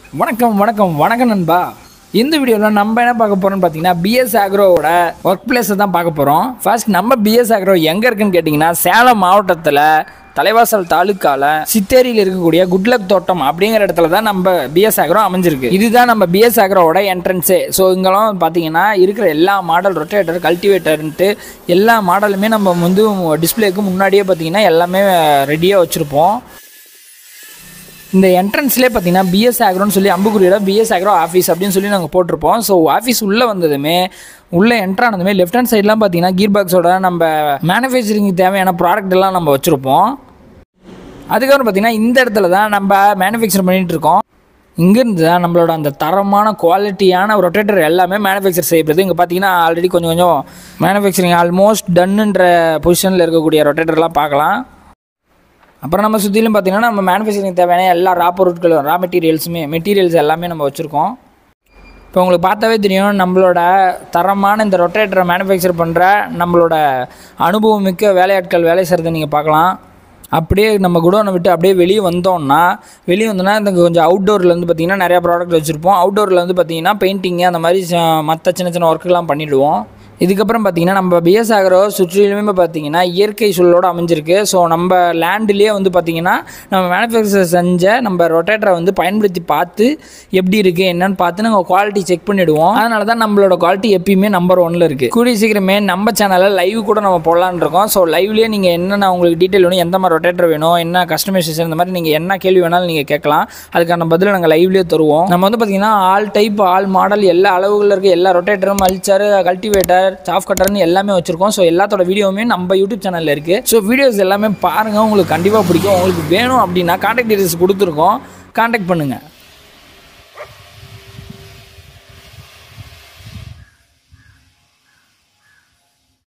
வணக்கம் வணக்கம் வணக்கம் நண்பா இந்த வீடியோவில் நம்ம என்ன பார்க்க போகிறோம்னு பார்த்தீங்கன்னா பிஎஸ் ஆக்ரோவோட ஒர்க் பிளேஸை தான் பார்க்க போகிறோம் ஃபர்ஸ்ட் நம்ம பிஎஸ் ஆக்ரோ எங்கே இருக்குன்னு கேட்டிங்கன்னா சேலம் மாவட்டத்தில் தலைவாசல் தாலுக்கால சித்தேரியில் இருக்கக்கூடிய குட்லக் தோட்டம் அப்படிங்கிற இடத்துல தான் நம்ம பிஎஸ் ஆக்ரோ அமைஞ்சிருக்கு இதுதான் நம்ம பிஎஸ் ஆக்ரோவோட என்ட்ரன்ஸே ஸோ இங்கெல்லாம் பார்த்தீங்கன்னா இருக்கிற எல்லா மாடல் ரொட்டேட்டர் கல்டிவேட்டர்ன்ட்டு எல்லா மாடலுமே நம்ம வந்து டிஸ்பிளேக்கு முன்னாடியே பார்த்தீங்கன்னா எல்லாமே ரெடியாக வச்சுருப்போம் இந்த என்ட்ரன்ஸ்லேயே பார்த்தீங்கன்னா பிஎஸ் ஆக்ரோன்னு சொல்லி அம்புக்குரியோட பிஎஸ் ஆக்ரோ ஆஃபீஸ் அப்படின்னு சொல்லி நாங்கள் போட்டிருப்போம் ஸோ ஆஃபீஸ் உள்ளே வந்ததுமே உள்ளே என்ட்ரானதுமே லெஃப்ட் ஹேண்ட் சைட்லாம் பார்த்தீங்கன்னா கீர் பாக்ஸோட நம்ம மேனுஃபேக்சரிங் தேவையான ப்ராடக்ட் எல்லாம் நம்ம வச்சுருப்போம் அதுக்கப்புறம் பார்த்தீங்கன்னா இந்த இடத்துல தான் நம்ம மேனுஃபேக்சர் பண்ணிகிட்டு இருக்கோம் இங்கேருந்து தான் நம்மளோட அந்த தரமான குவாலிட்டியான ரொட்டேட்டர் எல்லாமே மேனுஃபேக்சர் செய்யப்படுது இங்கே பார்த்தீங்கன்னா ஆல்ரெடி கொஞ்சம் கொஞ்சம் மேனுஃபேக்சரிங் ஆல்மோஸ்ட் டன்னுன்ற பொசிஷனில் இருக்கக்கூடிய ரொட்டேட்டர்லாம் பார்க்கலாம் அப்புறம் நம்ம சுற்றிலும் பார்த்தீங்கன்னா நம்ம மேனுஃபேக்சரிங் தேவையான எல்லா ரா பொருட்களும் ரா மெட்டீரியல்ஸுமே மெட்டீரியல்ஸ் எல்லாமே நம்ம வச்சுருக்கோம் இப்போ உங்களுக்கு பார்த்தாவே தெரியும் நம்மளோட தரமான இந்த ரொட்டேட்டரை மேனுஃபேக்சர் பண்ணுற நம்மளோட அனுபவம் மிக்க வேலையாட்கள் வேலை செய்கிறத நீங்கள் பார்க்கலாம் அப்படியே நம்ம குடோனை விட்டு அப்படியே வெளியே வந்தோம்னா வெளியே வந்தோம்னா இந்த கொஞ்சம் அவுட்டோரில் வந்து பார்த்திங்கன்னா நிறையா ப்ராடக்ட் வச்சுருப்போம் அவுட்டோரில் வந்து பார்த்திங்கன்னா பெயிண்டிங்கு அந்த மாதிரி மற்ற சின்ன சின்ன ஒர்க்கெலாம் பண்ணிவிடுவோம் இதுக்கப்புறம் பார்த்தீங்கன்னா நம்ம பிஎஸ் ஆகிறோ சுற்றிலுமே பார்த்தீங்கன்னா இயற்கை சூழலோடு அமைஞ்சிருக்கு ஸோ நம்ம லேண்ட்லேயே வந்து பார்த்தீங்கன்னா நம்ம மேனுஃபேக்சர் செஞ்ச நம்ம ரொட்டேட்டரை வந்து பயன்படுத்தி பார்த்து எப்படி இருக்குது என்னன்னு பார்த்து நாங்கள் குவாலிட்டி செக் பண்ணிவிடுவோம் அதனால தான் நம்மளோட குவாலிட்டி எப்பயுமே நம்பர் ஒன்ல இருக்குது கூடிய சீக்கிரமே நம்ம சேனலில் லைவ் கூட நம்ம போடலான்னு இருக்கோம் ஸோ லைவ்லேயே நீங்கள் என்னென்ன உங்களுக்கு டீட்டெயில் வேணும் எந்த மாதிரி ரொட்டேட்டர் வேணும் என்ன கஸ்டமைசேஷன் இந்த மாதிரி நீங்கள் என்ன கேள்வி வேணாலும் நீங்கள் கேட்கலாம் அதுக்கான பதில் நாங்கள் லைவ்லேயே தருவோம் நம்ம வந்து பார்த்தீங்கன்னா ஆல் டைப் ஆல் மாடல் எல்லா அளவுகளில் இருக்க எல்லா ரொட்டேட்டரும் அல்ச்சர் கல்டிவேட்டர் சாஃப் கட்டர்னு எல்லாமே வச்சுருக்கோம் ஸோ எல்லாத்தோட வீடியோவுமே நம்ம யூடியூப் சேனலில் இருக்குது ஸோ வீடியோஸ் எல்லாமே பாருங்கள் உங்களுக்கு கண்டிப்பாக பிடிக்கும் உங்களுக்கு வேணும் அப்படின்னா கான்டாக்ட் டீடைல்ஸ் கொடுத்துருக்கோம் கான்டாக்ட் பண்ணுங்கள்